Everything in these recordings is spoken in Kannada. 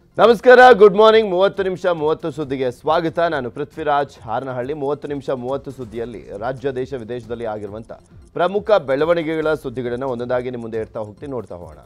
ನಮಸ್ಕಾರ ಗುಡ್ ಮಾರ್ನಿಂಗ್ ಮೂವತ್ತು ನಿಮಿಷ ಮೂವತ್ತು ಸುದ್ದಿಗೆ ಸ್ವಾಗತ ನಾನು ಪೃಥ್ವಿರಾಜ್ ಹಾರನಹಳ್ಳಿ ಮೂವತ್ತು ನಿಮಿಷ ಮೂವತ್ತು ಸುದ್ದಿಯಲ್ಲಿ ರಾಜ್ಯ ದೇಶ ವಿದೇಶದಲ್ಲಿ ಆಗಿರುವಂಥ ಪ್ರಮುಖ ಬೆಳವಣಿಗೆಗಳ ಸುದ್ದಿಗಳನ್ನು ಒಂದೊಂದಾಗಿ ನಿಮ್ಮ ಮುಂದೆ ಇಡ್ತಾ ಹೋಗ್ತೀನಿ ನೋಡ್ತಾ ಹೋಗೋಣ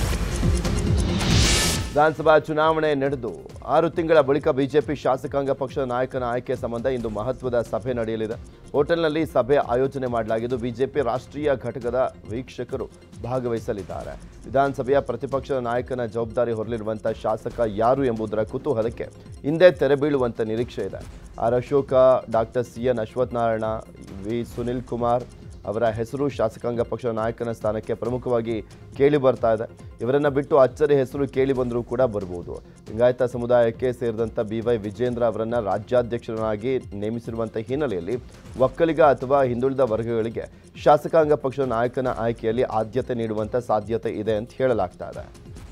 ವಿಧಾನಸಭಾ ಚುನಾವಣೆ ನಡೆದು ಆರು ತಿಂಗಳ ಬಳಿಕ ಬಿಜೆಪಿ ಶಾಸಕಾಂಗ ಪಕ್ಷದ ನಾಯಕನ ಆಯ್ಕೆ ಸಂಬಂಧ ಇಂದು ಮಹತ್ವದ ಸಭೆ ನಡೆಯಲಿದೆ ಹೋಟೆಲ್ನಲ್ಲಿ ಸಭೆ ಆಯೋಜನೆ ಮಾಡಲಾಗಿದ್ದು ಬಿಜೆಪಿ ರಾಷ್ಟ್ರೀಯ ಘಟಕದ ವೀಕ್ಷಕರು ಭಾಗವಹಿಸಲಿದ್ದಾರೆ ವಿಧಾನಸಭೆಯ ಪ್ರತಿಪಕ್ಷದ ನಾಯಕನ ಜವಾಬ್ದಾರಿ ಹೊರಲಿರುವಂಥ ಶಾಸಕ ಯಾರು ಎಂಬುದರ ಕುತೂಹಲಕ್ಕೆ ಹಿಂದೆ ತೆರೆ ಬೀಳುವಂಥ ನಿರೀಕ್ಷೆ ಇದೆ R Ashoka doctor C N Ashwathnarayana V Sunil Kumar ಅವರ ಹೆಸರು ಶಾಸಕಾಂಗ ಪಕ್ಷದ ನಾಯಕನ ಸ್ಥಾನಕ್ಕೆ ಪ್ರಮುಖವಾಗಿ ಕೇಳಿ ಬರ್ತಾ ಇದೆ ಇವರನ್ನ ಬಿಟ್ಟು ಅಚ್ಚರಿ ಹೆಸರು ಕೇಳಿ ಬಂದರೂ ಕೂಡ ಬರ್ಬೋದು ಲಿಂಗಾಯತ ಸಮುದಾಯಕ್ಕೆ ಸೇರಿದಂಥ ಬಿ ವೈ ವಿಜೇಂದ್ರ ಅವರನ್ನ ರಾಜ್ಯಾಧ್ಯಕ್ಷರನ್ನಾಗಿ ನೇಮಿಸಿರುವಂಥ ಹಿನ್ನೆಲೆಯಲ್ಲಿ ಒಕ್ಕಲಿಗ ಅಥವಾ ಹಿಂದುಳಿದ ವರ್ಗಗಳಿಗೆ ಶಾಸಕಾಂಗ ಪಕ್ಷದ ನಾಯಕನ ಆಯ್ಕೆಯಲ್ಲಿ ಆದ್ಯತೆ ನೀಡುವಂಥ ಸಾಧ್ಯತೆ ಇದೆ ಅಂತ ಹೇಳಲಾಗ್ತಾ ಇದೆ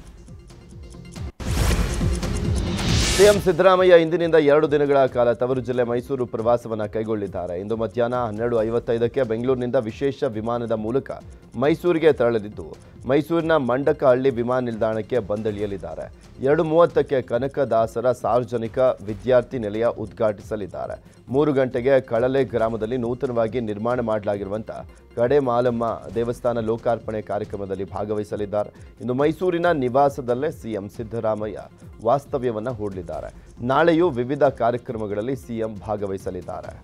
ಸಿಎಂ ಸಿದ್ದರಾಮಯ್ಯ ಇಂದಿನಿಂದ ಎರಡು ದಿನಗಳ ಕಾಲ ತವರು ಜಿಲ್ಲೆ ಮೈಸೂರು ಪ್ರವಾಸವನ್ನು ಕೈಗೊಳ್ಳಿದ್ದಾರೆ ಇಂದು ಮಧ್ಯಾಹ್ನ ಹನ್ನೆರಡು ಐವತ್ತೈದಕ್ಕೆ ಬೆಂಗಳೂರಿನಿಂದ ವಿಶೇಷ ವಿಮಾನದ ಮೂಲಕ ಮೈಸೂರಿಗೆ ತೆರಳಲಿದ್ದು ಮೈಸೂರಿನ ಮಂಡಕಹಳ್ಳಿ ವಿಮಾನ ನಿಲ್ದಾಣಕ್ಕೆ ಬಂದಿಳಿಯಲಿದ್ದಾರೆ ಎರಡು ಮೂವತ್ತಕ್ಕೆ ಕನಕದಾಸರ ಸಾರ್ವಜನಿಕ ವಿದ್ಯಾರ್ಥಿ ನಿಲಯ ಉದ್ಘಾಟಿಸಲಿದ್ದಾರೆ ಮೂರು ಗಂಟೆಗೆ ಕಳಲೆ ಗ್ರಾಮದಲ್ಲಿ ನೂತನವಾಗಿ ನಿರ್ಮಾಣ ಮಾಡಲಾಗಿರುವಂಥ ಕಡೆ ಮಾಲಮ್ಮ ದೇವಸ್ಥಾನ ಲೋಕಾರ್ಪಣೆ ಕಾರ್ಯಕ್ರಮದಲ್ಲಿ ಭಾಗವಹಿಸಲಿದ್ದಾರೆ ಇನ್ನು ಮೈಸೂರಿನ ನಿವಾಸದಲ್ಲೇ ಸಿಎಂ ಸಿದ್ದರಾಮಯ್ಯ ವಾಸ್ತವ್ಯವನ್ನು ಹೂಡಲಿದ್ದಾರೆ ನಾಳೆಯೂ ವಿವಿಧ ಕಾರ್ಯಕ್ರಮಗಳಲ್ಲಿ ಸಿಎಂ ಭಾಗವಹಿಸಲಿದ್ದಾರೆ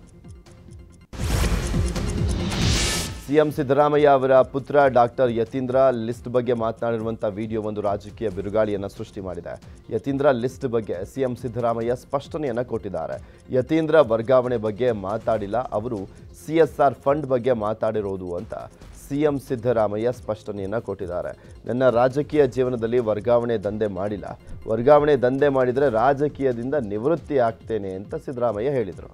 ಸಿಎಂ ಸಿದ್ದರಾಮಯ್ಯ ಅವರ ಪುತ್ರ ಡಾಕ್ಟರ್ ಯತೀಂದ್ರ ಲಿಸ್ಟ್ ಬಗ್ಗೆ ಮಾತನಾಡಿರುವಂಥ ವಿಡಿಯೋ ಒಂದು ರಾಜಕೀಯ ಬಿರುಗಾಳಿಯನ್ನು ಸೃಷ್ಟಿ ಮಾಡಿದೆ ಯತೀಂದ್ರ ಲಿಸ್ಟ್ ಬಗ್ಗೆ ಸಿಎಂ ಸಿದ್ದರಾಮಯ್ಯ ಸ್ಪಷ್ಟನೆಯನ್ನು ಕೊಟ್ಟಿದ್ದಾರೆ ಯತೀಂದ್ರ ವರ್ಗಾವಣೆ ಬಗ್ಗೆ ಮಾತಾಡಿಲ್ಲ ಅವರು ಸಿ ಎಸ್ ಆರ್ ಫಂಡ್ ಬಗ್ಗೆ ಮಾತಾಡಿರೋದು ಅಂತ ಸಿಎಂ ಸಿದ್ದರಾಮಯ್ಯ ಸ್ಪಷ್ಟನೆಯನ್ನು ಕೊಟ್ಟಿದ್ದಾರೆ ನನ್ನ ರಾಜಕೀಯ ಜೀವನದಲ್ಲಿ ವರ್ಗಾವಣೆ ದಂಧೆ ಮಾಡಿಲ್ಲ ವರ್ಗಾವಣೆ ದಂಧೆ ಮಾಡಿದರೆ ರಾಜಕೀಯದಿಂದ ನಿವೃತ್ತಿ ಆಗ್ತೇನೆ ಅಂತ ಸಿದ್ದರಾಮಯ್ಯ ಹೇಳಿದರು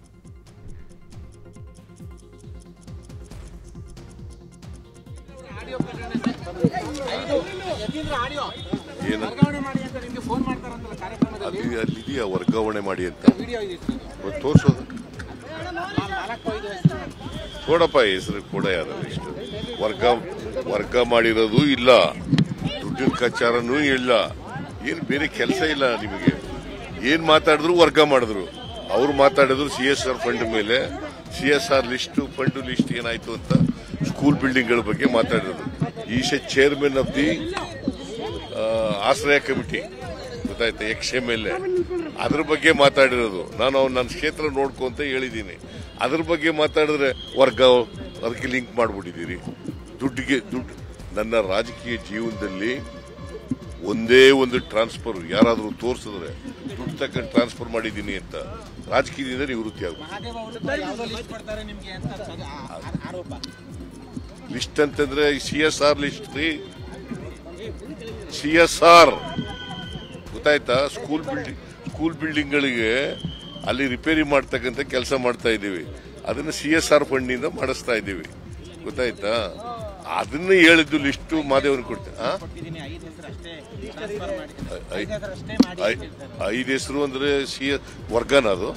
ಏನು ವರ್ಗಾವಣೆ ಮಾಡಿ ಅಂತ ನಿಮ್ಗೆ ಫೋನ್ ಮಾಡ್ತಾರಂತಲ್ಲ ಕಾರ್ಯಕ್ರಮದಲ್ಲಿ ಅಲ್ಲಿ ಅಲ್ಲಿದೆಯಾ ವರ್ಗಾವಣೆ ಮಾಡಿ ಅಂತ ವಿಡಿಯೋ ಇದೆ ಮತ್ತೆ ತೋರ್ಸೋದು ನಾಲ್ಕು ಐದು ಹೆಸರು ಕೊಡಪ್ಪ ಹೆಸರು ಕೊಡ ಯಾರು ಇಷ್ಟು ವರ್ಗ ವರ್ಗ ಮಾಡಿರೋದು ಇಲ್ಲ ದುಡ್ಡಿನ ಕಚಾರನೂ ಇಲ್ಲ ಏನು ಬೇರೆ ಕೆಲಸ ಇಲ್ಲ ನಿಮಗೆ ಏನ್ ಮಾತಾಡಿದ್ರು ವರ್ಗ ಮಾಡಿದ್ರು ಅವ್ರು ಮಾತಾಡಿದ್ರು ಸಿ ಎಸ್ ಆರ್ ಫಂಡ್ ಮೇಲೆ C S R list fund list ಏನಾಯ್ತು ಅಂತ ಸ್ಕೂಲ್ ಬಿಲ್ಡಿಂಗ್ಗಳ ಬಗ್ಗೆ ಮಾತಾಡಿದ್ರು is a chairman of the Ashraya committee ಗೊತ್ತಾಯ್ತಾ ಎಕ್ಸ್ ಎಮ್ ಎಲ್ ಎ ಅದ್ರ ಬಗ್ಗೆ ಮಾತಾಡಿರೋದು ನಾನು ಅವ್ನು ನನ್ನ ಕ್ಷೇತ್ರ ನೋಡ್ಕೊಂತ ಹೇಳಿದ್ದೀನಿ ಅದ್ರ ಬಗ್ಗೆ ಮಾತಾಡಿದ್ರೆ ವರ್ಗ ಅದಕ್ಕೆ ಲಿಂಕ್ ಮಾಡ್ಬಿಟ್ಟಿದ್ದೀರಿ ದುಡ್ಡಿಗೆ ದುಡ್ಡು ನನ್ನ ರಾಜಕೀಯ ಜೀವನದಲ್ಲಿ ಒಂದೇ ಒಂದು ಟ್ರಾನ್ಸ್ಫರ್ ಯಾರಾದರೂ ತೋರಿಸಿದ್ರೆ ದುಡ್ಡು ತಗೊಂಡು ಟ್ರಾನ್ಸ್ಫರ್ ಮಾಡಿದ್ದೀನಿ ಅಂತ ರಾಜಕೀಯದಿಂದ ನಿವೃತ್ತಿ ಆಗ್ಬೋದು ಮಹಾದೇವ ಅವರು ಯಾವುದೋ ಲಿಸ್ಟ್ ಕೊಡ್ತಾರೆ ನಿಮ್ಗೆ ಅಂತ ಅದು ಆ- ಆ- ಆರೋಪ ಲಿಸ್ಟ್ ಅಂತಂದ್ರೆ ಸಿ ಎಸ್ ಆರ್ ಲಿಸ್ಟ್ ರೀ ಸಿ ಎಸ್ ಆರ್ ಗೊತ್ತಾಯ್ತಾ ಸ್ಕೂಲ್ ಬಿಲ್ಡಿಂಗ್ ಸ್ಕೂಲ್ ಬಿಲ್ಡಿಂಗ್ಗಳಿಗೆ ಅಲ್ಲಿ ರಿಪೇರಿ ಮಾಡ್ತಕ್ಕಂಥ ಕೆಲಸ ಮಾಡ್ತಾ ಇದ್ದೀವಿ ಅದನ್ನು ಸಿ ಎಸ್ ಆರ್ ಫಂಡ್ನಿಂದ ಮಾಡಿಸ್ತಾ ಇದ್ದೀವಿ ಗೊತ್ತಾಯ್ತಾ ಅದನ್ನ ಹೇಳಿದ್ದು ಲಿಸ್ಟು ಮಾದೇವನ್ ಕೊಡ್ತೇನೆ ಆ? ಕೊಟ್ಟಿದ್ದೀನಿ ಐದು ಹೆಸರು ಅಷ್ಟೇ ಟ್ರಾನ್ಸ್ಫರ್ ಮಾಡಿ ಐ- ಐದು ಹೆಸರು ಅಷ್ಟೇ ಮಾಡಿ ಐ- ಅಂತ ಹೇಳ್ತಾರೆ. ಐದು ಹೆಸರು ಅಂದ್ರೆ ಸಿ ವರ್ಗನ ಅದು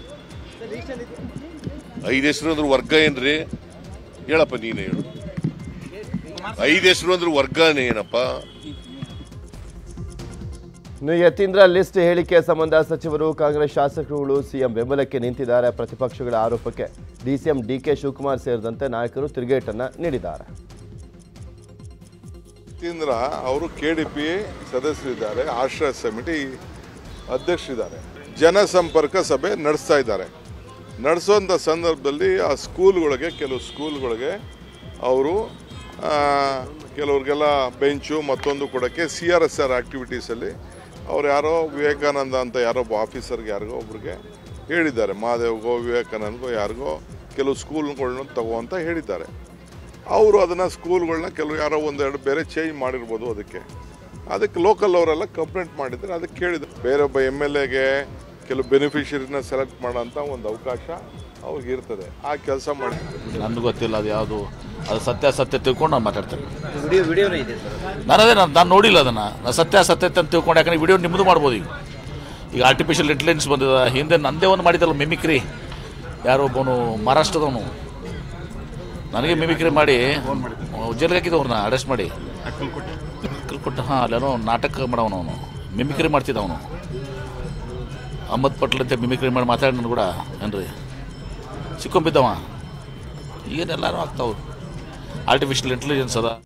ಐದು ಹೆಸರು ಅಂದ್ರೆ ವರ್ಗ ಏನ್ರಿ ಹೇಳಪ್ಪ ನೀನೇ ಹೇಳು ಐದು ಹೆಸರು ಅಂದ್ರೆ ವರ್ಗನೇ ಏನಪ್ಪ ಇನ್ನು ಯತೀಂದ್ರ ಲಿಸ್ಟ್ ಹೇಳಿಕೆ ಸಂಬಂಧ ಸಚಿವರು ಕಾಂಗ್ರೆಸ್ ಶಾಸಕರುಗಳು ಸಿಎಂ ಬೆಂಬಲಕ್ಕೆ ನಿಂತಿದ್ದಾರೆ ಪ್ರತಿಪಕ್ಷಗಳ ಆರೋಪಕ್ಕೆ ಡಿಸಿಎಂ ಡಿಕೆ ಶಿವಕುಮಾರ್ ಸೇರಿದಂತೆ ನಾಯಕರು ತಿರುಗೇಟನ್ನ ನೀಡಿದ್ದಾರೆ ಯತೀಂದ್ರ ಅವರು ಕೆಡಿಪಿ ಸದಸ್ಯರಿದ್ದಾರೆ ಆಶ್ರಯ ಸಮಿತಿ ಅಧ್ಯಕ್ಷರಿದ್ದಾರೆ ಜನಸಂಪರ್ಕ ಸಭೆ ನಡೆಸ್ತಾ ಇದ್ದಾರೆ ನಡೆಸೋಂಥ ಸಂದರ್ಭದಲ್ಲಿ ಆ ಸ್ಕೂಲ್ಗಳಿಗೆ ಕೆಲವು ಸ್ಕೂಲ್ಗಳಿಗೆ ಅವರು ಕೆಲವ್ರಿಗೆಲ್ಲ ಬೆಂಚು ಮತ್ತೊಂದು ಕೊಡೋಕ್ಕೆ ಸಿ ಆರ್ ಎಸ್ ಆರ್ ಆ್ಯಕ್ಟಿವಿಟೀಸಲ್ಲಿ ಅವ್ರು ಯಾರೋ ವಿವೇಕಾನಂದ ಅಂತ ಯಾರೋ ಒಬ್ಬ ಆಫೀಸರ್ಗೆ ಯಾರಿಗೋ ಒಬ್ರಿಗೆ ಹೇಳಿದ್ದಾರೆ ಮಹಾದೇವ್ಗೋ ವಿವೇಕಾನಂದ್ಗೋ ಯಾರಿಗೋ ಕೆಲವು ಸ್ಕೂಲ್ಗಳನ್ನ ತಗೋ ಅಂತ ಹೇಳಿದ್ದಾರೆ ಅವರು ಅದನ್ನು ಸ್ಕೂಲ್ಗಳನ್ನ ಕೆಲವು ಯಾರೋ ಒಂದೆರಡು ಬೇರೆ ಚೇಂಜ್ ಮಾಡಿರ್ಬೋದು ಅದಕ್ಕೆ ಅದಕ್ಕೆ ಲೋಕಲ್ ಅವರೆಲ್ಲ ಕಂಪ್ಲೇಂಟ್ ಮಾಡಿದರೆ ಅದಕ್ಕೆ ಕೇಳಿದ್ರು ಬೇರೆ ಒಬ್ಬ ಎಮ್ ಎಲ್ ಎಗೆ ಕೆಲವು ಬೆನಿಫಿಷರಿನ ಸೆಲೆಕ್ಟ್ ಮಾಡೋಂಥ ಒಂದು ಅವಕಾಶ ಅವ್ರಿಗೆ ಇರ್ತದೆ ಆ ಕೆಲಸ ಮಾಡಿ ನನಗೂ ಗೊತ್ತಿಲ್ಲ ಅದು ಯಾವುದು ಅದು ಸತ್ಯಾಸತ್ಯ ತಿಳ್ಕೊಂಡು ನಾನು ಮಾತಾಡ್ತೇನೆ ವಿಡಿಯೋ ವಿಡಿಯೋನೂ ಇದೆ ಸರ್ ನಾನು ಅದೇ ನಾನು ನಾನು ನೋಡಿಲ್ಲ ಅದನ್ನು ನಾನು ಸತ್ಯಾಸತ್ಯತೆ ಅಂತ ತಿಳ್ಕೊಂಡು ಯಾಕಂದ್ರೆ ವಿಡಿಯೋ ನಿಮ್ಮದು ಮಾಡ್ಬೋದು ಈಗ ಈಗ ಆರ್ಟಿಫಿಷಿಯಲ್ ಇಂಟೆಲಿಜೆನ್ಸ್ ಬಂದಿದೆ ಹಿಂದೆ ನಂದೇ ಒಂದು ಮಾಡಿದ್ದಲ್ಲ ಮಿಮಿಕ್ರಿ ಯಾರೋ ಒಬ್ಬನು ಮಹಾರಾಷ್ಟ್ರದವನು ನನಗೆ ಮಿಮಿಕ್ರಿ ಮಾಡಿ ಜೈಲಿಗೆ ಹಾಕಿದ್ದು ಅವ್ರನ್ನ ಅರೆಸ್ಟ್ ಮಾಡಿ ಅಕ್ಕಲ್ಕೊಟ್ಟ ಹಾಂ ಅಲ್ಲೇನೋ ನಾಟಕ ಮಾಡವನು ಅವನು ಮಿಮಿಕ್ರಿ ಮಾಡ್ತಿದ್ದ ಅವನು ಅಹಮದ್ ಪಟ್ಲ್ ಅಂತ ಮಿಮಿಕ್ರಿ ಮಾಡಿ ಮಾತಾಡಿದ್ರು ಕೂಡ ಏನ್ರಿ ಸಿಕ್ಕೊಂಬಿದ್ದವ ಈಗೇನೆಲ್ಲರೂ ಆಗ್ತಾವ್ರು ಆರ್ಟಿಫಿಷಿಯಲ್ ಇಂಟೆಲಿಜೆನ್ಸ್ ಅದ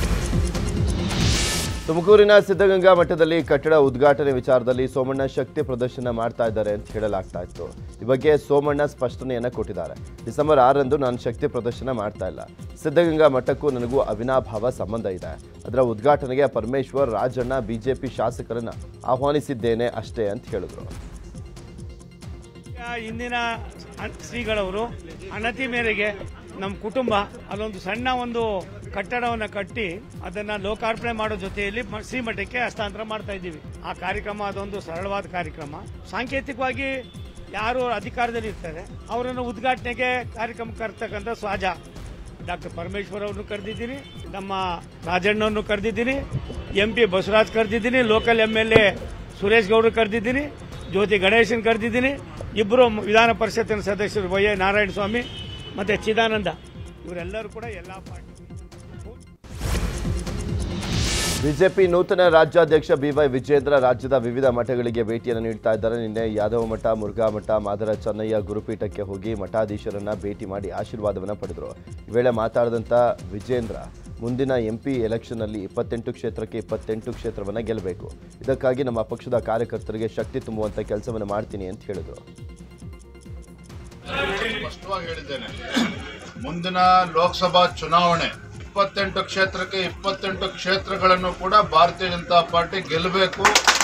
ತುಮಕೂರಿನ ಸಿದ್ಧಗಂಗಾ ಮಠದಲ್ಲಿ ಕಟ್ಟಡ ಉದ್ಘಾಟನೆ ವಿಚಾರದಲ್ಲಿ ಸೋಮಣ್ಣ ಶಕ್ತಿ ಪ್ರದರ್ಶನ ಮಾಡ್ತಾ ಇದ್ದಾರೆ ಅಂತ ಹೇಳಲಾಗ್ತಾ ಇತ್ತು ಈ ಬಗ್ಗೆ ಸೋಮಣ್ಣ ಸ್ಪಷ್ಟನೆಯನ್ನ ಕೊಟ್ಟಿದ್ದಾರೆ ಡಿಸೆಂಬರ್ ಆರರಂದು ನಾನು ಶಕ್ತಿ ಪ್ರದರ್ಶನ ಮಾಡ್ತಾ ಇಲ್ಲ ಸಿದ್ಧಗಂಗಾ ಮಠಕ್ಕೂ ನನಗೂ ಅವಿನಾಭಾವ ಸಂಬಂಧ ಇದೆ ಅದರ ಉದ್ಘಾಟನೆಗೆ ಪರಮೇಶ್ವರ್ ರಾಜಣ್ಣ ಬಿಜೆಪಿ ಶಾಸಕರನ್ನ ಆಹ್ವಾನಿಸಿದ್ದೇನೆ ಅಷ್ಟೇ ಅಂತ ಹೇಳಿದ್ರು ಇಂದಿನ ಅನ್- ಶ್ರೀಗಳವರು ಅನತಿ ಮೇರೆಗೆ ನಮ್ಮ ಕುಟುಂಬ ಅಲ್ಲೊಂದು ಸಣ್ಣ ಒಂದು ಕಟ್ಟಡವನ್ನು ಕಟ್ಟಿ ಅದನ್ನ ಲೋಕಾರ್ಪಣೆ ಮಾಡೋ ಜೊತೆಯಲ್ಲಿ ಮ- ಶ್ರೀಮಠಕ್ಕೆ ಹಸ್ತಾಂತರ ಮಾಡ್ತಾ ಇದ್ದೀವಿ ಆ ಕಾರ್ಯಕ್ರಮ ಅದೊಂದು ಸರಳವಾದ ಕಾರ್ಯಕ್ರಮ ಸಾಂಕೇತಿಕವಾಗಿ ಯಾರು ಅಧಿಕಾರದಲ್ಲಿ ಇರ್ತಾರೆ ಅವರನ್ನು ಉದ್ಘಾಟನೆಗೆ ಕಾರ್ಯಕ್ರಮ ಕರ್ತಕ್ಕಂಥ ಸ್ವಾಜ ಡಾಕ್ಟರ್ ಪರಮೇಶ್ವರ್ ಅವ್ರನ್ನು ಕರೆದಿದ್ದೀನಿ ನಮ್ಮ ರಾಜಣ್ಣವನ್ನು ಕರೆದಿದ್ದೀನಿ ಎಂ ಪಿ ಬಸವರಾಜ್ ಕರೆದಿದ್ದೀನಿ local M L A Suresh ಗೌಡ್ರು ಕರೆದಿದ್ದೀನಿ ಜ್ಯೋತಿ ಗಣೇಶನ್ ಕರೆದಿದ್ದೀನಿ ಇಬ್ಬರು ವಿಧಾನ ಪರಿಷತ್ತಿನ ಸದಸ್ಯರು ವೈ ಎ ನಾರಾಯಣ ಸ್ವಾಮಿ ಮತ್ತೆ ಚಿದಾನಂದ ಇವರೆಲ್ಲರೂ ಕೂಡ ಎಲ್ಲ ಪಾರ್ಟಿ ಬಿಜೆಪಿ ನೂತನ ರಾಜ್ಯಾಧ್ಯಕ್ಷ ಬಿವೈ ವಿಜೇಂದ್ರ ರಾಜ್ಯದ ವಿವಿಧ ಮಠಗಳಿಗೆ ಭೇಟಿಯನ್ನು ನೀಡ್ತಾ ಇದ್ದಾರೆ ನಿನ್ನೆ ಯಾದವ ಮಠ ಮುರುಘಾ ಮಠ ಮಾದರ ಚೆನ್ನಯ್ಯ ಗುರುಪೀಠಕ್ಕೆ ಹೋಗಿ ಮಠಾಧೀಶರನ್ನ ಭೇಟಿ ಮಾಡಿ ಆಶೀರ್ವಾದವನ್ನು ಪಡೆದರು ಈ ವೇಳೆ ಮಾತಾಡಿದಂಥ ವಿಜೇಂದ್ರ ಮುಂದಿನ ಎಂಪಿ ಎಲೆಕ್ಷನ್ನಲ್ಲಿ ಇಪ್ಪತ್ತೆಂಟು ಕ್ಷೇತ್ರಕ್ಕೆ ಇಪ್ಪತ್ತೆಂಟು ಕ್ಷೇತ್ರವನ್ನು ಗೆಲ್ಲಬೇಕು ಇದಕ್ಕಾಗಿ ನಮ್ಮ ಪಕ್ಷದ ಕಾರ್ಯಕರ್ತರಿಗೆ ಶಕ್ತಿ ತುಂಬುವಂಥ ಕೆಲಸವನ್ನು ಮಾಡ್ತೀನಿ ಅಂತ ಹೇಳಿದರು ಸ್ಪಷ್ಟವಾಗಿ ಹೇಳಿದ್ದೇನೆ ಮುಂದಿನ ಲೋಕಸಭಾ ಚುನಾವಣೆ ಇಪ್ಪತ್ತೆಂಟು ಕ್ಷೇತ್ರಕ್ಕೆ ಇಪ್ಪತ್ತೆಂಟು ಕ್ಷೇತ್ರಗಳನ್ನು ಕೂಡ ಭಾರತೀಯ ಜನತಾ ಪಾರ್ಟಿ ಗೆಲ್ಲಬೇಕು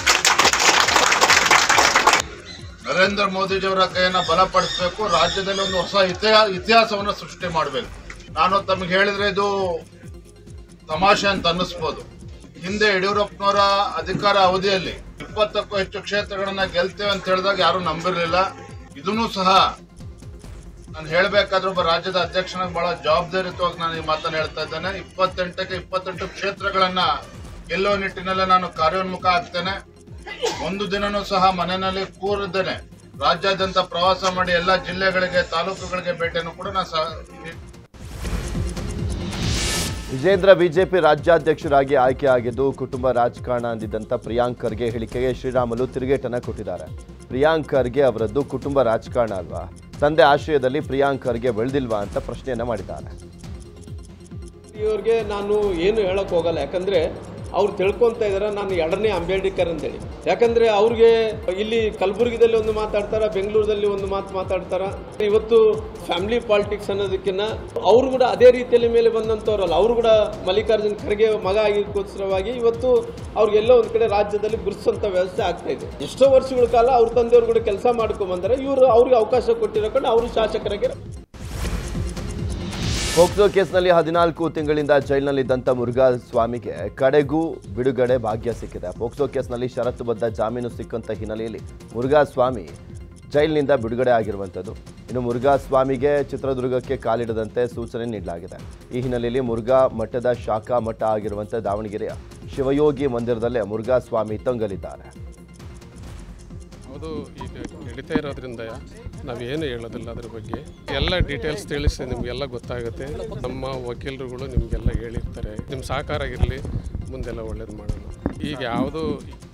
ನರೇಂದ್ರ ಮೋದಿಜಿಯವರ ಕೈಯನ್ನ ಬಲಪಡಿಸಬೇಕು ರಾಜ್ಯದಲ್ಲಿ ಒಂದು ಹೊಸ ಇತಿಹಾಸ ಇತಿಹಾಸವನ್ನು ಸೃಷ್ಟಿ ಮಾಡಬೇಕು ನಾನು ತಮಗೆ ಹೇಳಿದ್ರೆ ಇದು ತಮಾಷೆ ಅಂತ ಅನ್ನಿಸ್ಬೋದು ಹಿಂದೆ ಯಡಿಯೂರಪ್ಪನವರ ಅಧಿಕಾರ ಅವಧಿಯಲ್ಲಿ ಇಪ್ಪತ್ತಕ್ಕೂ ಹೆಚ್ಚು ಕ್ಷೇತ್ರಗಳನ್ನ ಗೆಲ್ತೇವೆ ಅಂತ ಹೇಳಿದಾಗ ಯಾರು ನಂಬಿರಲಿಲ್ಲ ಇದನ್ನೂ ಸಹ ನಾನು ಹೇಳಬೇಕಾದ್ರೆ ಒಬ್ಬ ರಾಜ್ಯದ ಅಧ್ಯಕ್ಷನಾಗಿ ಬಹಳ ಜವಾಬ್ದಾರಿಯುತವಾಗಿ ನಾನು ಈ ಮಾತನ್ನು ಹೇಳ್ತಾ ಇದ್ದೇನೆ ಇಪ್ಪತ್ತೆಂಟಕ್ಕೆ ಇಪ್ಪತ್ತೆಂಟು ಕ್ಷೇತ್ರಗಳನ್ನ ಗೆಲ್ಲುವ ನಿಟ್ಟಿನಲ್ಲಿ ನಾನು ಕಾರ್ಯೋನ್ಮುಖ ಆಗ್ತೇನೆ ಒಂದು ದಿನನೂ ಸಹ ಮನೆಯಲ್ಲಿ ಕೂರದೇನೆ ರಾಜ್ಯಾದ್ಯಂತ ಪ್ರವಾಸ ಮಾಡಿ ಎಲ್ಲ ಜಿಲ್ಲೆಗಳಿಗೆ ತಾಲೂಕುಗಳಿಗೆ ಭೇಟಿಯನ್ನು ಕೂಡ ನಾನು ಸಹ ವಿಜೇಂದ್ರ ಬಿಜೆಪಿ ರಾಜ್ಯಾಧ್ಯಕ್ಷರಾಗಿ ಆಯ್ಕೆಯಾಗಿದ್ದು ಕುಟುಂಬ ರಾಜಕಾರಣ ಅಂದಿದ್ದಂಥ ಪ್ರಿಯಾಂಕ್ ಖರ್ಗೆ ಹೇಳಿಕೆಗೆ ಶ್ರೀರಾಮುಲು ತಿರುಗೇಟನ್ನ ಕೊಟ್ಟಿದ್ದಾರೆ ಪ್ರಿಯಾಂಕ್ ಖರ್ಗೆ ಅವರದ್ದು ಕುಟುಂಬ ರಾಜಕಾರಣ ಅಲ್ವಾ ತಂದೆ ಆಶ್ರಯದಲ್ಲಿ ಪ್ರಿಯಾಂಕ್ ಖರ್ಗೆ ಬೆಳೆದಿಲ್ವಾ ಅಂತ ಪ್ರಶ್ನೆಯನ್ನ ಮಾಡಿದ್ದಾರೆ ಇವ್ರಿಗೆ ನಾನು ಏನು ಹೇಳಕ್ ಹೋಗಲ್ಲ ಯಾಕಂದ್ರೆ ಅವ್ರು ತಿಳ್ಕೊಂತ ಇದಾರೆ ನಾನು ಎರಡನೇ ಅಂಬೇಡ್ಕರ್ ಅಂತೇಳಿ ಯಾಕಂದ್ರೆ ಅವ್ರಿಗೆ ಇಲ್ಲಿ ಕಲಬುರಗಿದಲ್ಲಿ ಒಂದು ಮಾತಾಡ್ತಾರ ಬೆಂಗಳೂರಲ್ಲಿ ಒಂದು ಮಾತು ಮಾತಾಡ್ತಾರ ಇವತ್ತು ಫ್ಯಾಮಿಲಿ ಪಾಲಿಟಿಕ್ಸ್ ಅನ್ನೋದಕ್ಕಿಂತ ಅವ್ರು ಕೂಡ ಅದೇ ರೀತಿಯಲ್ಲಿ ಮೇಲೆ ಬಂದಂತವ್ರಲ್ಲ ಅವ್ರು ಕೂಡ ಮಲ್ಲಿಕಾರ್ಜುನ್ ಖರ್ಗೆ ಮಗ ಆಗಿಗೋಸ್ಕರವಾಗಿ ಇವತ್ತು ಅವ್ರಿಗೆಲ್ಲೋ ಒಂದ್ ಕಡೆ ರಾಜ್ಯದಲ್ಲಿ ಗುರುತಿಸುವಂತ ವ್ಯವಸ್ಥೆ ಆಗ್ತಾ ಇದೆ ಎಷ್ಟೋ ವರ್ಷಗಳ ಕಾಲ ಅವ್ರ ತಂದೆಯವ್ರು ಕೂಡ ಕೆಲಸ ಮಾಡ್ಕೊಂಡ್ ಬಂದರೆ ಇವರು ಅವ್ರಿಗೆ ಅವಕಾಶ ಕೊಟ್ಟಿರೋಕೊಂಡು ಅವರು ಶಾಸಕರಾಗಿ ಪೋಕ್ಸೋ ಕೇಸ್ನಲ್ಲಿ ಹದಿನಾಲ್ಕು ತಿಂಗಳಿಂದ ಜೈಲಿನಲ್ಲಿದ್ದಂಥ ಮುರುಘಾ ಸ್ವಾಮಿಗೆ ಕಡೆಗೂ ಬಿಡುಗಡೆ ಭಾಗ್ಯ ಸಿಕ್ಕಿದೆ ಪೋಕ್ಸೋ ಕೇಸ್ನಲ್ಲಿ ಷರತ್ತುಬದ್ಧ ಜಾಮೀನು ಸಿಕ್ಕಂತ ಹಿನ್ನೆಲೆಯಲ್ಲಿ ಮುರುಘಾ ಸ್ವಾಮಿ ಜೈಲಿನಿಂದ ಬಿಡುಗಡೆ ಆಗಿರುವಂಥದ್ದು ಇನ್ನು ಮುರುಘಾ ಸ್ವಾಮಿಗೆ ಚಿತ್ರದುರ್ಗಕ್ಕೆ ಕಾಲಿಡದಂತೆ ಸೂಚನೆ ನೀಡಲಾಗಿದೆ ಈ ಹಿನ್ನೆಲೆಯಲ್ಲಿ ಮುರುಘಾ ಮಠದ ಶಾಖಾ ಮಠ ಆಗಿರುವಂಥ ದಾವಣಗೆರೆಯ ಶಿವಯೋಗಿ ಮಂದಿರದಲ್ಲೇ ಮುರುಘಾ ಸ್ವಾಮಿ ತಂಗಲಿದ್ದಾರೆ ಅದು ಈಗ ನಡೀತಾ ಇರೋದ್ರಿಂದ ನಾವೇನು ಹೇಳೋದಿಲ್ಲ ಅದ್ರ ಬಗ್ಗೆ ಎಲ್ಲ ಡೀಟೇಲ್ಸ್ ತಿಳಿಸಿ ನಿಮಗೆಲ್ಲ ಗೊತ್ತಾಗುತ್ತೆ ನಮ್ಮ ವಕೀಲರುಗಳು ನಿಮಗೆಲ್ಲ ಹೇಳಿರ್ತಾರೆ ನಿಮ್ಮ ಸಹಕಾರ ಇರಲಿ ಮುಂದೆಲ್ಲ ಒಳ್ಳೇದು ಮಾಡೋಣ ಈಗ ಯಾವುದು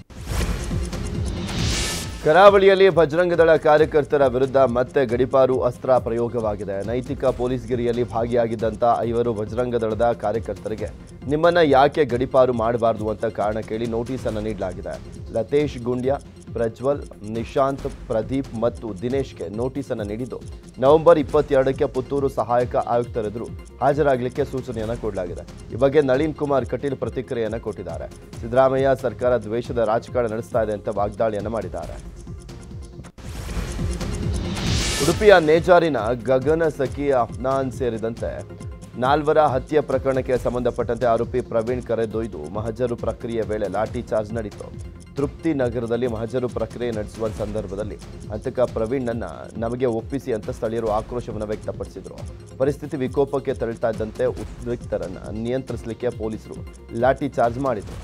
ಕರಾವಳಿಯಲ್ಲಿ ಬಜರಂಗದಳ ಕಾರ್ಯಕರ್ತರ ವಿರುದ್ಧ ಮತ್ತೆ ಗಡಿಪಾರು ಅಸ್ತ್ರ ಪ್ರಯೋಗವಾಗಿದೆ ನೈತಿಕ ಪೊಲೀಸ್ಗಿರಿಯಲ್ಲಿ ಭಾಗಿಯಾಗಿದ್ದಂಥ ಐವರು ಬಜರಂಗದಳದ ಕಾರ್ಯಕರ್ತರಿಗೆ ನಿಮ್ಮನ್ನ ಯಾಕೆ ಗಡಿಪಾರು ಮಾಡಬಾರದು ಅಂತ ಕಾರಣ ಕೇಳಿ ನೋಟಿಸ್ ಅನ್ನು ನೀಡಲಾಗಿದೆ ಲತೇಶ್ ಗುಂಡ್ಯ ಪ್ರಜ್ವಲ್ ನಿಶಾಂತ್ ಪ್ರದೀಪ್ ಮತ್ತು ದಿನೇಶ್ಗೆ ನೋಟಿಸ್ ಅನ್ನು ನೀಡಿದ್ದು ನವೆಂಬರ್ ಇಪ್ಪತ್ತೆರಡಕ್ಕೆ ಪುತ್ತೂರು ಸಹಾಯಕ ಆಯುಕ್ತರೆದುರು ಹಾಜರಾಗಲಿಕ್ಕೆ ಸೂಚನೆಯನ್ನು ಕೊಡಲಾಗಿದೆ ಈ ಬಗ್ಗೆ ನಳಿನ್ ಕುಮಾರ್ ಕಟೀಲ್ ಪ್ರತಿಕ್ರಿಯೆಯನ್ನು ಕೊಟ್ಟಿದ್ದಾರೆ ಸಿದ್ದರಾಮಯ್ಯ ಸರ್ಕಾರ ದ್ವೇಷದ ರಾಜಕಾರಣ ನಡೆಸ್ತಾ ಇದೆ ಅಂತ ವಾಗ್ದಾಳಿಯನ್ನು ಮಾಡಿದ್ದಾರೆ ಉಡುಪಿಯ ನೇಜಾರಿನ ಗಗನ ಸಖಿ ಅಫ್ನಾನ್ ಸೇರಿದಂತೆ ನಾಲ್ವರ ಹತ್ಯೆ ಪ್ರಕರಣಕ್ಕೆ ಸಂಬಂಧಪಟ್ಟಂತೆ ಆರೋಪಿ ಪ್ರವೀಣ್ ಕರೆದೊಯ್ದು ಮಹಜರು ಪ್ರಕ್ರಿಯೆ ವೇಳೆ ಲಾಠಿ ಚಾರ್ಜ್ ನಡೆಯಿತು ತೃಪ್ತಿ ನಗರದಲ್ಲಿ ಮಹಜರು ಪ್ರಕ್ರಿಯೆ ನಡೆಸುವ ಸಂದರ್ಭದಲ್ಲಿ ಹಂತಕ ಪ್ರವೀಣ್ನನ್ನ ನಮಗೆ ಒಪ್ಪಿಸಿ ಅಂತ ಸ್ಥಳೀಯರು ಆಕ್ರೋಶವನ್ನು ವ್ಯಕ್ತಪಡಿಸಿದರು ಪರಿಸ್ಥಿತಿ ವಿಕೋಪಕ್ಕೆ ತೆರಳ್ತಾ ಇದ್ದಂತೆ ಉದ್ರಿಕ್ತರನ್ನ ನಿಯಂತ್ರಿಸಲಿಕ್ಕೆ ಪೊಲೀಸರು ಲಾಠಿ ಚಾರ್ಜ್ ಮಾಡಿದರು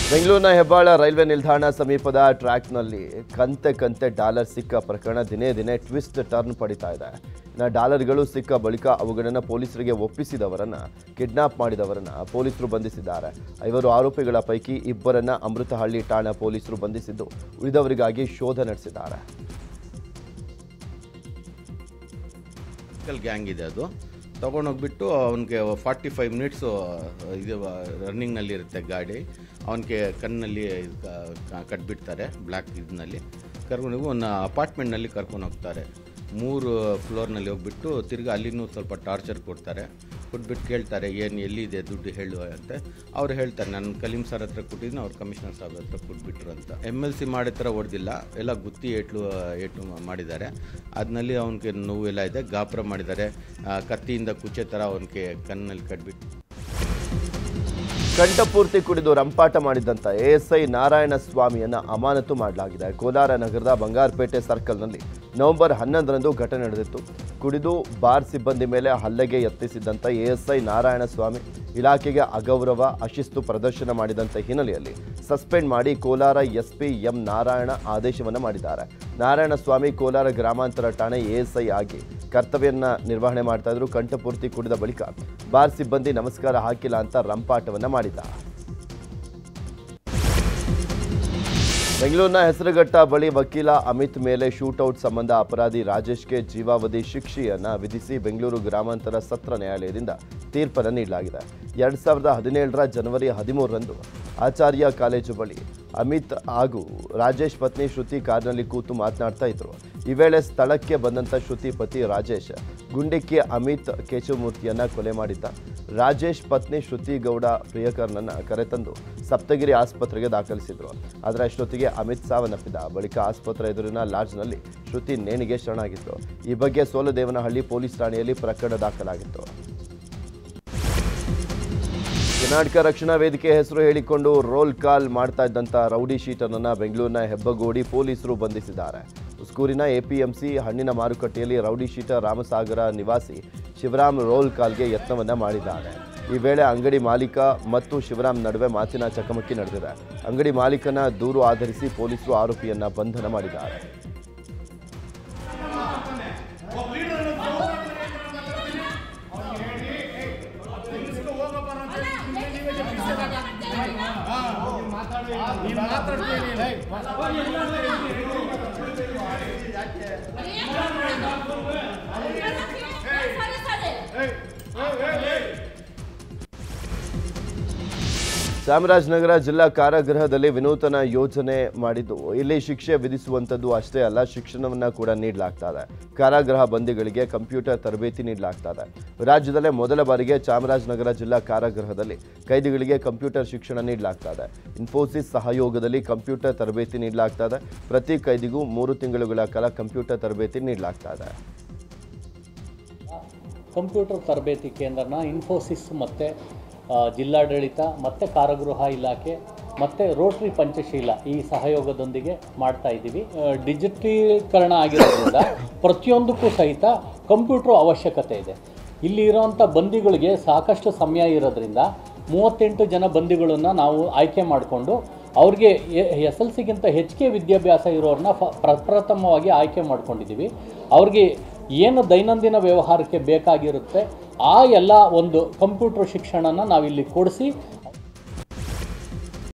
ಬೆಂಗಳೂರಿನ ಹೆಬ್ಬಾಳ ರೈಲ್ವೆ ನಿಲ್ದಾಣ ಸಮೀಪದ ಟ್ರ್ಯಾಕ್ನಲ್ಲಿ ಕಂತೆ ಕಂತೆ ಡಾಲರ್ ಸಿಕ್ಕ ಪ್ರಕರಣ ದಿನೇ ದಿನೇ ಟ್ವಿಸ್ಟ್ ಟರ್ನ್ ಪಡಿತಾ ಇದೆ ಇನ್ನು ಡಾಲರ್ಗಳು ಸಿಕ್ಕ ಬಳಿಕ ಅವುಗಳನ್ನು ಪೊಲೀಸರಿಗೆ ಒಪ್ಪಿಸಿದವರನ್ನ ಕಿಡ್ನಾಪ್ ಮಾಡಿದವರನ್ನ ಪೊಲೀಸರು ಬಂಧಿಸಿದ್ದಾರೆ ಐವರು ಆರೋಪಿಗಳ ಪೈಕಿ ಇಬ್ಬರನ್ನ ಅಮೃತಹಳ್ಳಿ ಠಾಣಾ ಪೊಲೀಸರು ಬಂಧಿಸಿದ್ದು ಉಳಿದವರಿಗಾಗಿ ಶೋಧ ನಡೆಸಿದ್ದಾರೆ ಗ್ಯಾಂಗ್ ಇದೆ ಅದು ತೊಗೊಂಡೋಗ್ಬಿಟ್ಟು ಅವನಿಗೆ ಫಾರ್ಟಿ ಫೈವ್ ಮಿನಿಟ್ಸು ಇದು ರನ್ನಿಂಗ್ನಲ್ಲಿ ಇರುತ್ತೆ ಗಾಡಿ ಅವನಿಗೆ ಕಣ್ಣಲ್ಲಿ ಇದ್ ಕ- ಕಟ್ಬಿಡ್ತಾರೆ ಬ್ಲ್ಯಾಕ್ ಇದನ್ನಲ್ಲಿ ಕರ್ಕೊಂಡು ಹೋಗಿ ಒಂದು ಅಪಾರ್ಟ್ಮೆಂಟ್ನಲ್ಲಿ ಕರ್ಕೊಂಡು ಹೋಗ್ತಾರೆ ಮೂರು ಫ್ಲೋರ್ನಲ್ಲಿ ಹೋಗ್ಬಿಟ್ಟು ತಿರ್ಗಿ ಅಲ್ಲಿನೂ ಸ್ವಲ್ಪ ಟಾರ್ಚರ್ ಕೊಡ್ತಾರೆ ಕೊಟ್ಬಿಟ್ಟು ಕೇಳ್ತಾರೆ ಏನು ಎಲ್ಲಿದೆ ದುಡ್ಡು ಹೇಳು ಅಂತ ಅವ್ರು ಹೇಳ್ತಾರೆ ನಾನು ಕಲೀಂ ಸರ್ ಹತ್ರ ಕೊಟ್ಟಿದ್ದೀನಿ ಅವ್ರು ಕಮಿಷನರ್ ಸಾಹೇಬ್ ಹತ್ರ ಕೊಟ್ಬಿಟ್ರು ಅಂತ ಎಮ್ ಎಲ್ ಸಿ ಮಾಡೋ ಥರ ಹೊಡೆದಿಲ್ಲ ಎಲ್ಲ ಗುತ್ತಿ ಏಟ್ಲು ಏಟು ಮಾಡಿದ್ದಾರೆ ಅದರಲ್ಲಿ ಅವನಿಗೆ ನೋವೆಲ್ಲ ಇದೆ ಗಾಬ್ರ ಮಾಡಿದ್ದಾರೆ ಆ, ಕತ್ತಿಯಿಂದ ಕುಚ್ಚೆ ಥರ ಅವನಿಗೆ ಕಣ್ಣಲ್ಲಿ ಕಟ್ಬಿಟ್ಟು ಕಂಠಪೂರ್ತಿ ಕುಡಿದು ರಂಪಾಟ ಮಾಡಿದ್ದಂಥ ಎಎಸ್ಐ ನಾರಾಯಣ ಸ್ವಾಮಿಯನ್ನ ಅಮಾನತು ಮಾಡಲಾಗಿದೆ ಕೋಲಾರ ನಗರದ ಬಂಗಾರಪೇಟೆ ಸರ್ಕಲ್ನಲ್ಲಿ ನವೆಂಬರ್ ಹನ್ನೊಂದರಂದು ಘಟನೆ ನಡೆದಿತ್ತು ಕುಡಿದು ಬಾರ್ ಸಿಬ್ಬಂದಿ ಮೇಲೆ ಹಲ್ಲೆಗೆ ಯತ್ನಿಸಿದ್ದಂಥ ಎಎಸ್ಐ ನಾರಾಯಣ ಸ್ವಾಮಿ ಇಲಾಖೆಗೆ ಅಗೌರವ ಅಶಿಸ್ತು ಪ್ರದರ್ಶನ ಮಾಡಿದಂಥ ಹಿನ್ನೆಲೆಯಲ್ಲಿ ಸಸ್ಪೆಂಡ್ ಮಾಡಿ ಕೋಲಾರ ಎಸ್ಪಿ ಎಂ ನಾರಾಯಣ ಆದೇಶವನ್ನು ಮಾಡಿದ್ದಾರೆ ನಾರಾಯಣ ಸ್ವಾಮಿ ಕೋಲಾರ ಗ್ರಾಮಾಂತರ ಠಾಣೆ ಎಎಸ್ಐ ಆಗಿ ಕರ್ತವ್ಯನ ನಿರ್ವಹಣೆ ಮಾಡ್ತಾ ಇದ್ರು ಕಂಠಪೂರ್ತಿ ಕುಡಿದ ಬಳಿಕ ಬಾರ್ ಸಿಬ್ಬಂದಿ ನಮಸ್ಕಾರ ಹಾಕಿಲ್ಲ ಅಂತ ರಂಪಾಟವನ್ನ ಮಾಡಿದ ಬೆಂಗಳೂರಿನ ಹೆಸರುಘಟ್ಟ ಬಳಿ ವಕೀಲ ಅಮಿತ್ ಮೇಲೆ ಶೂಟೌಟ್ ಸಂಬಂಧ ಅಪರಾಧಿ ರಾಜೇಶ್ಗೆ ಜೀವಾವಧಿ ಶಿಕ್ಷೆಯನ್ನ ವಿಧಿಸಿ ಬೆಂಗಳೂರು ಗ್ರಾಮಾಂತರ ಸತ್ರ ನ್ಯಾಯಾಲಯದಿಂದ ತೀರ್ಪನ್ನು ನೀಡಲಾಗಿದೆ ಎರಡ್ ಸಾವಿರದ ಹದಿನೇಳರ ಜನವರಿ ಹದಿಮೂರರಂದು ಆಚಾರ್ಯ ಕಾಲೇಜು ಬಳಿ ಅಮಿತ್ ಹಾಗೂ ರಾಜೇಶ್ ಪತ್ನಿ ಶ್ರುತಿ ಕಾರ್ನಲ್ಲಿ ಕೂತು ಮಾತನಾಡ್ತಾ ಇದ್ರು ಈ ವೇಳೆ ಸ್ಥಳಕ್ಕೆ ಬಂದಂಥ ಶ್ರುತಿ ಪತಿ ರಾಜೇಶ್ ಗುಂಡಿಕ್ಕಿ ಅಮಿತ್ ಕೇಶವಮೂರ್ತಿಯನ್ನ ಕೊಲೆ ಮಾಡಿದ್ದ ರಾಜೇಶ್ ಪತ್ನಿ ಶ್ರುತಿ ಗೌಡ ಪ್ರಿಯಕರ್ನನ್ನ ಕರೆತಂದು ಸಪ್ತಗಿರಿ ಆಸ್ಪತ್ರೆಗೆ ದಾಖಲಿಸಿದ್ರು ಆದರೆ ಅಷ್ಟೊತ್ತಿಗೆ ಅಮಿತ್ ಸಾವನ್ನಪ್ಪಿದ ಬಳಿಕ ಆಸ್ಪತ್ರೆ ಎದುರಿನ ಲಾಡ್ಜ್ನಲ್ಲಿ ಶ್ರುತಿ ನೇಣಿಗೆ ಶರಣಾಗಿತ್ತು ಈ ಬಗ್ಗೆ ಸೋಲದೇವನಹಳ್ಳಿ ಪೊಲೀಸ್ ಠಾಣೆಯಲ್ಲಿ ಪ್ರಕರಣ ದಾಖಲಾಗಿತ್ತು ಕರ್ನಾಟಕ ರಕ್ಷಣಾ ವೇದಿಕೆ ಹೆಸರು ಹೇಳಿಕೊಂಡು ರೋಲ್ ಕಾಲ್ ಮಾಡ್ತಾ ಇದ್ದಂಥ ರೌಡಿ ಶೀಟರ್ನನ್ನ ಬೆಂಗಳೂರಿನ ಹೆಬ್ಬಗೋಡಿ ಪೊಲೀಸರು ಬಂಧಿಸಿದ್ದಾರೆ ಉಸ್ಕೂರಿನ ಎಪಿಎಂಸಿ ಹಣ್ಣಿನ ಮಾರುಕಟ್ಟೆಯಲ್ಲಿ ರೌಡಿ ಶೀಟರ್ ರಾಮಸಾಗರ ನಿವಾಸಿ ಶಿವರಾಮ್ ರೋಲ್ ಕಾಲ್ಗೆ ಯತ್ನವನ್ನ ಮಾಡಿದ್ದಾರೆ ಈ ವೇಳೆ ಅಂಗಡಿ ಮಾಲೀಕ ಮತ್ತು ಶಿವರಾಮ್ ನಡುವೆ ಮಾತಿನ ಚಕಮಕಿ ನಡೆದಿದೆ ಅಂಗಡಿ ಮಾಲೀಕನ ದೂರು ಆಧರಿಸಿ ಪೊಲೀಸರು ಆರೋಪಿಯನ್ನ ಬಂಧನ ಮಾಡಿದ್ದಾರೆ ಚಾಮರಾಜನಗರ ಜಿಲ್ಲಾ ಕಾರಾಗೃಹದಲ್ಲಿ ವಿನೂತನ ಯೋಜನೆ ಮಾಡಿದ್ದು ಇಲ್ಲಿ ಶಿಕ್ಷೆ ವಿಧಿಸುವಂಥದ್ದು ಅಷ್ಟೇ ಅಲ್ಲ ಶಿಕ್ಷಣವನ್ನ ಕೂಡ ನೀಡಲಾಗ್ತಾ ಇದೆ ಕಾರಾಗೃಹ ಬಂದಿಗಳಿಗೆ ಕಂಪ್ಯೂಟರ್ ತರಬೇತಿ ನೀಡಲಾಗ್ತಾ ಇದೆ ರಾಜ್ಯದಲ್ಲೇ ಮೊದಲ ಬಾರಿಗೆ ಚಾಮರಾಜನಗರ ಜಿಲ್ಲಾ ಕಾರಾಗೃಹದಲ್ಲಿ ಕೈದಿಗಳಿಗೆ ಕಂಪ್ಯೂಟರ್ ಶಿಕ್ಷಣ ನೀಡಲಾಗ್ತಾ ಇದೆ ಇನ್ಫೋಸಿಸ್ ಸಹಯೋಗದಲ್ಲಿ ಕಂಪ್ಯೂಟರ್ ತರಬೇತಿ ನೀಡಲಾಗ್ತಾ ಇದೆ ಪ್ರತಿ ಕೈದಿಗೂ ಮೂರು ತಿಂಗಳುಗಳ ಕಾಲ ಕಂಪ್ಯೂಟರ್ ತರಬೇತಿ ನೀಡಲಾಗ್ತಾ ಇದೆ ಕಂಪ್ಯೂಟರ್ ತರಬೇತಿ ಕೇಂದ್ರನ ಇನ್ಫೋಸಿಸ್ ಮತ್ತು ಜಿಲ್ಲಾಡಳಿತ ಮತ್ತು ಕಾರಾಗೃಹ ಇಲಾಖೆ ಮತ್ತು ರೋಟರಿ ಪಂಚಶೀಲ ಈ ಸಹಯೋಗದೊಂದಿಗೆ ಮಾಡ್ತಾ ಇದ್ದೀವಿ ಆ, ಡಿಜಿಟಲೀಕರಣ ಆಗಿರೋದ್ರಿಂದ ಪ್ರತಿಯೊಂದಕ್ಕೂ ಸಹಿತ ಕಂಪ್ಯೂಟ್ರ್ ಅವಶ್ಯಕತೆ ಇದೆ ಇಲ್ಲಿ ಇರೋವಂಥ ಬಂದಿಗಳಿಗೆ ಸಾಕಷ್ಟು ಸಮಯ ಇರೋದ್ರಿಂದ ಮೂವತ್ತೆಂಟು ಜನ ಬಂದಿಗಳನ್ನು ನಾವು ಆಯ್ಕೆ ಮಾಡಿಕೊಂಡು ಅವ್ರಿಗೆ ಎಸ್ ಎಲ್ ಸಿಗಿಂತ ಹೆಚ್ಚಿಗೆ ವಿದ್ಯಾಭ್ಯಾಸ ಇರೋರನ್ನ ಫ ಪ್ರಪ್ರಥಮವಾಗಿ ಆಯ್ಕೆ ಮಾಡ್ಕೊಂಡಿದ್ದೀವಿ ಅವ್ರಿಗೆ ಏನು ದೈನಂದಿನ ವ್ಯವಹಾರಕ್ಕೆ ಬೇಕಾಗಿರುತ್ತೆ ಆ ಎಲ್ಲ ಒಂದು ಕಂಪ್ಯೂಟರ್ ಶಿಕ್ಷಣನ ನಾವಿಲ್ಲಿ ಕೊಡಿಸಿ